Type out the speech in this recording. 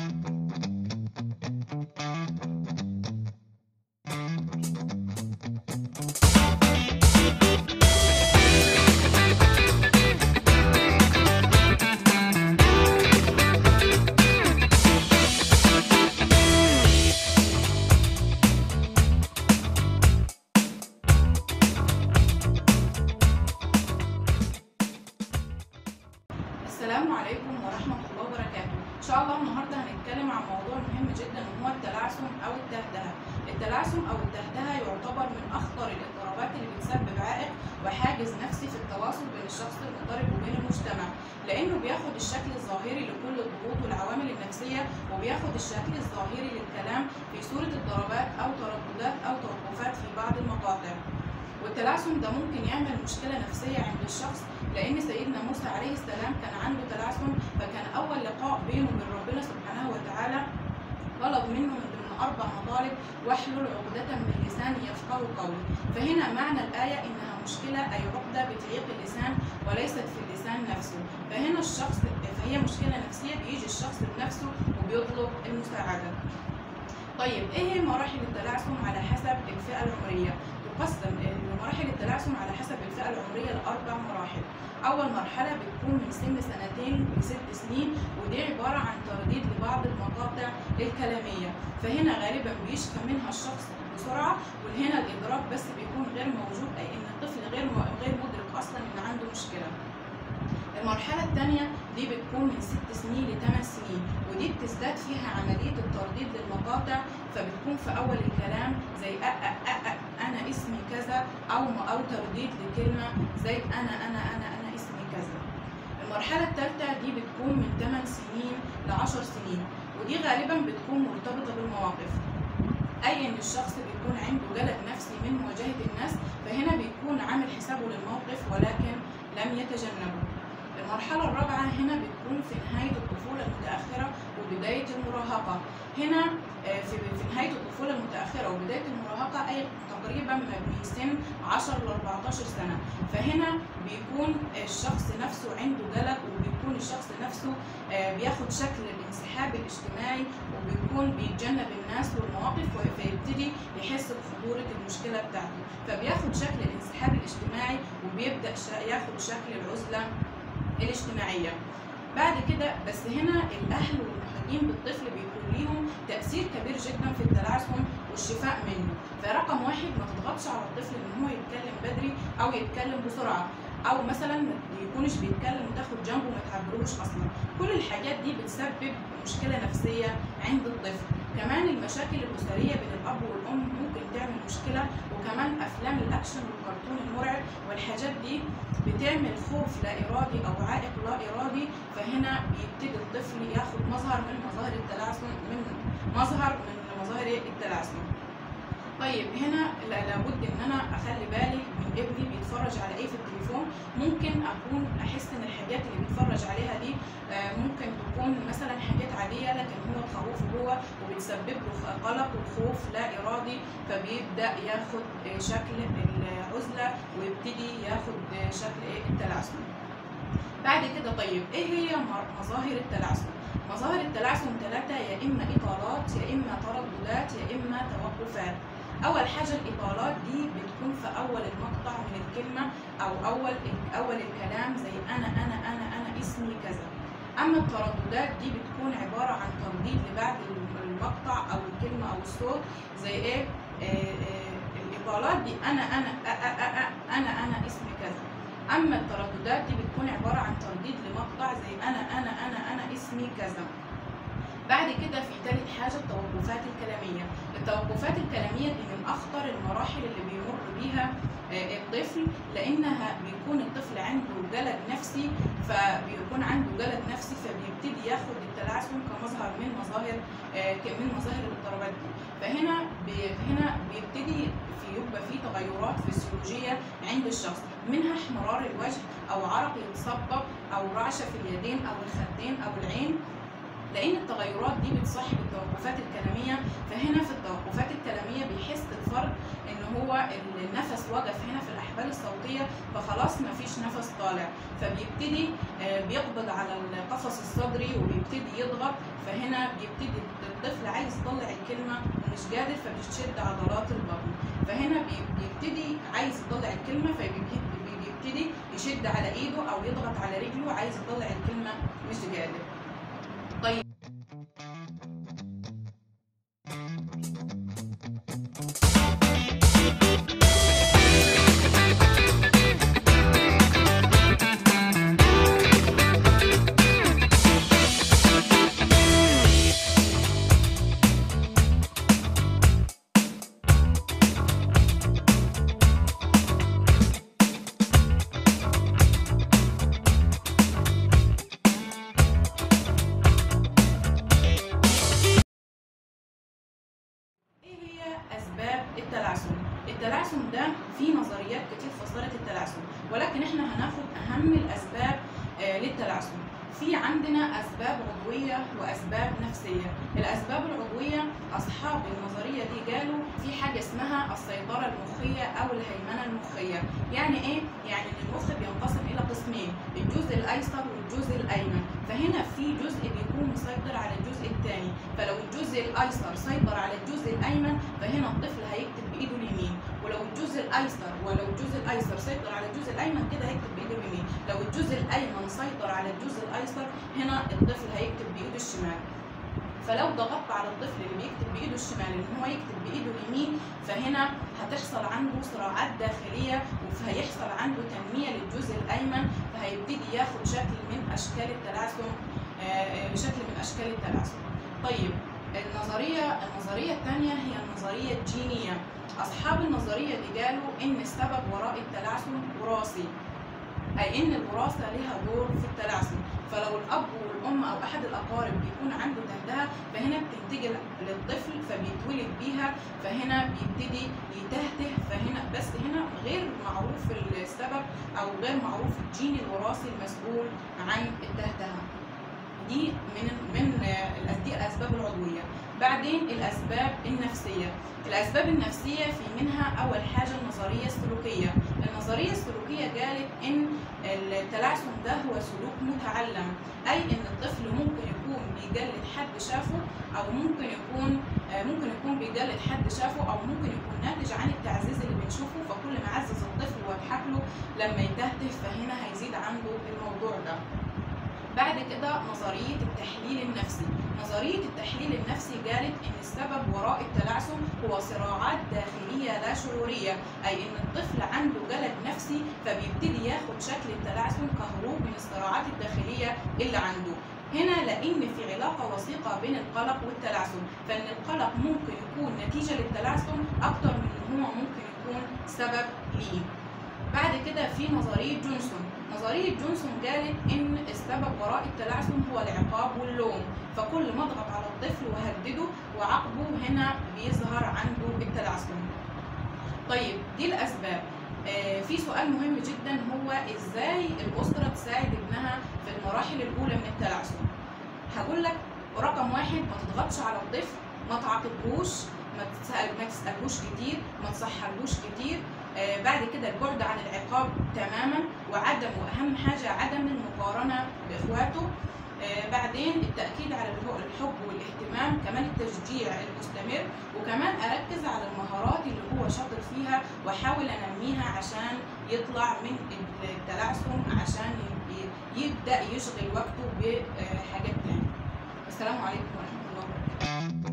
السلام عليكم ورحمة الله وبركاته إن شاء الله النهاردة هنتكلم عن موضوع مهم جدا وهو التلعثم أو التهدهة التلعثم أو التهدهة يعتبر من أخطر الاضطرابات اللي بتسبب عائق وحاجز نفسي في التواصل بين الشخص المضطرب وبين المجتمع لأنه بياخد الشكل الظاهري لكل الضغوط والعوامل النفسية وبياخد الشكل الظاهري للكلام في صورة اضطرابات أو ترددات أو توقفات في بعض المقاطع والتلعثم ده ممكن يعمل مشكلة نفسية عند الشخص لأن سيدنا موسى عليه السلام كان عنده تلعثم فكان أول لقاء بينه وبين ربنا سبحانه وتعالى طلب منه من ضمن أربع مطالب واحلل عقدة من لساني يفقه قولي فهنا معنى الآية إنها مشكلة أي عقدة بتعيق اللسان وليست في اللسان نفسه فهنا الشخص فهي مشكلة نفسية بيجي الشخص بنفسه وبيطلب المساعدة طيب ايه هي مراحل التلعثم على حسب الفئة العمرية؟ تقسم مراحل التلعثم على حسب الفئة العمرية لأربع مراحل. أول مرحلة بتكون من سن سنتين لست سنين ودي عبارة عن ترديد لبعض المقاطع الكلامية، فهنا غالبا بيشفى منها الشخص بسرعة وهنا الإدراك بس بيكون غير موجود أي إن الطفل غير غير مدرك أصلا إن عنده مشكلة. المرحلة الثانية دي بتكون من ست سنين لثمان سنين ودي بتزداد فيها عملية الترديد للمقاطع فبتكون في أول الكلام زي أ أ أ أ أنا اسمي كذا أو أو ترديد لكلمة زي أنا أنا أنا أنا اسمي كذا. المرحلة الثالثة دي بتكون من 8 سنين ل 10 سنين ودي غالبا بتكون مرتبطة بالمواقف. أي إن الشخص بيكون عنده جلد نفسي من مواجهة الناس فهنا بيكون عامل حسابه للموقف ولكن لم يتجنبه. المرحلة الرابعة هنا بتكون في نهاية الطفولة المتأخرة وبداية المراهقة هنا في في نهاية الطفولة المتأخرة وبداية المراهقة أي تقريبا من سن 10 ل 14 سنة فهنا بيكون الشخص نفسه عنده جلد وبيكون الشخص نفسه بياخد شكل الانسحاب الاجتماعي وبيكون بيتجنب الناس والمواقف فيبتدي يحس بخطورة المشكلة بتاعته فبياخد شكل الانسحاب الاجتماعي وبيبدأ ياخد شكل العزلة الاجتماعية بعد كده بس هنا الأهل والمحيطين بالطفل بيكون ليهم تأثير كبير جدا في التلعثم والشفاء منه فرقم واحد ما تضغطش على الطفل إن هو يتكلم بدري أو يتكلم بسرعة أو مثلا ما يكونش بيتكلم وتاخد جنبه ما تعبروش أصلا كل الحاجات دي بتسبب مشكلة نفسية عند الطفل كمان المشاكل الأسرية بين الأب والأم ممكن تعمل مشكلة وكمان أفلام الأكشن والكرتون المرعب والحاجات دي بتعمل خوف لا إرادي أو عائق لا إرادي فهنا بيبتدي الطفل ياخد مظهر من مظاهر التلعثم من مظهر من مظاهر التلعثم طيب هنا لابد ان انا اخلي بالي من ابني بيتفرج على ايه في التليفون ممكن اكون احس ان الحاجات اللي بيتفرج عليها دي ممكن تكون مثلا حاجات عاديه لكن هو خوف هو وبتسبب له قلق وخوف لا ارادي فبيبدا ياخد شكل العزله ويبتدي ياخد شكل ايه التلعثم بعد كده طيب ايه هي مظاهر التلعثم مظاهر التلعثم ثلاثة يا إما إطالات يا إما ترددات يا إما توقفات أول حاجة الإطالات دي بتكون في أول المقطع من الكلمة أو أول أول الكلام زي أنا أنا أنا أنا اسمي كذا أما الترددات دي بتكون عبارة عن ترديد لبعد المقطع أو الكلمة أو الصوت زي إيه آه آه الإطالات دي أنا أنا أ أ أ أنا أنا اسمي كذا أما الترددات دي بتكون عبارة عن ترديد لمقطع زي أنا أنا أنا أنا اسمي كذا بعد كده في تالت حاجة التوقفات الكلامية التوقفات الكلامية دي من أخطر المراحل اللي بيمر بيها الطفل لأنها بيكون الطفل عنده جلد نفسي فبيكون عنده جلد نفسي فبيبتدي ياخد التلعثم كمظهر من مظاهر من مظاهر الاضطرابات دي فهنا هنا بيبتدي في يبقى في تغيرات فسيولوجية عند الشخص منها احمرار الوجه أو عرق يتصبب أو رعشة في اليدين أو الخدين أو العين لان التغيرات دي بتصاحب التوقفات الكلاميه فهنا في التوقفات الكلاميه بيحس الفرد ان هو النفس وقف هنا في الاحبال الصوتيه فخلاص مفيش نفس طالع فبيبتدي آه، بيقبض على القفص الصدري وبيبتدي يضغط فهنا بيبتدي الطفل عايز يطلع الكلمه ومش قادر فبتشد عضلات البطن فهنا بي- بيبتدي عايز يطلع الكلمه فبيبتدي يشد على ايده او يضغط على رجله عايز يطلع الكلمه مش قادر طيب ايه هي اسباب التلعثم التلعثم ده في نظريات كتير فسرت التلعثم ولكن احنا هناخد اهم الاسباب آه، للتلعثم في عندنا اسباب عضويه واسباب نفسيه الاسباب العضويه اصحاب النظريه دي قالوا في حاجه اسمها السيطره المخيه او الهيمنه المخيه يعني ايه يعني ان المخ بينقسم الى قسمين الجزء الايسر والجزء الايمن فهنا في جزء بيكون مسيطر على الجزء الثاني فلو الجزء الايسر سيطر على الجزء الايمن فهنا الطفل هيكتب بايده اليمين ولو الجزء الايسر ولو الجزء الايسر سيطر على الجزء الايمن كده هيكتب بايده اليمين لو الجزء الايمن سيطر على الجزء الايسر هنا الطفل هيكتب بايده الشمال فلو ضغطت على الطفل اللي بيكتب بايده الشمال ان هو يكتب بايده اليمين فهنا هتحصل عنده صراعات داخليه وهيحصل عنده تنميه للجزء الايمن فهيبتدي ياخد شكل من اشكال التلعثم آه، آه، شكل من اشكال التلعثم طيب النظريه النظريه الثانيه هي النظريه الجينيه اصحاب النظريه دي قالوا ان السبب وراء التلعثم وراثي اي ان الوراثه لها دور في التلعثم فلو الاب والام او احد الاقارب بيكون عنده تهدئه فهنا بتنتج للطفل فبيتولد بيها فهنا بيبتدي يتهته فهنا بس هنا غير معروف السبب او غير معروف الجين الوراثي المسؤول عن التهدئه دي من من آه، دي الاسباب العضويه بعدين الاسباب النفسيه الاسباب النفسيه في منها اول حاجه النظريه السلوكيه النظريه السلوكيه قالت ان التلعثم ده هو سلوك متعلم اي ان الطفل ممكن يكون بيجلد حد شافه او ممكن يكون آه، ممكن يكون بيجلد حد شافه او ممكن يكون ناتج عن التعزيز اللي بنشوفه فكل ما عزز الطفل واضحك له لما يتهته فهنا هيزيد عنده الموضوع ده بعد كده نظرية التحليل النفسي نظرية التحليل النفسي قالت إن السبب وراء التلعثم هو صراعات داخلية لا شعورية أي إن الطفل عنده جلد نفسي فبيبتدي ياخد شكل التلعثم كهروب من الصراعات الداخلية اللي عنده هنا لأن في علاقة وثيقة بين القلق والتلعثم فإن القلق ممكن يكون نتيجة للتلعثم أكتر من إن هو ممكن يكون سبب ليه بعد كده في نظرية جونسون نظرية جونسون قالت إن السبب وراء التلعثم هو العقاب واللوم فكل ما اضغط على الطفل وهدده وعاقبه هنا بيظهر عنده التلعثم طيب دي الأسباب آه، في سؤال مهم جدا هو ازاي الأسرة تساعد ابنها في المراحل الأولى من التلعثم هقول لك رقم واحد ما تضغطش على الطفل ما تعاقبهوش ما تسأل ما تسألهوش كتير ما تصحلوش كتير آه، بعد كده البعد عن العقاب تماما وعدم واهم حاجه عدم المقارنه باخواته آه، بعدين التاكيد على الهو- الحب والاهتمام كمان التشجيع المستمر وكمان اركز على المهارات اللي هو شاطر فيها واحاول انميها عشان يطلع من التلعثم عشان ي- يبدا يشغل وقته بحاجات تانية السلام عليكم ورحمه الله وبركاته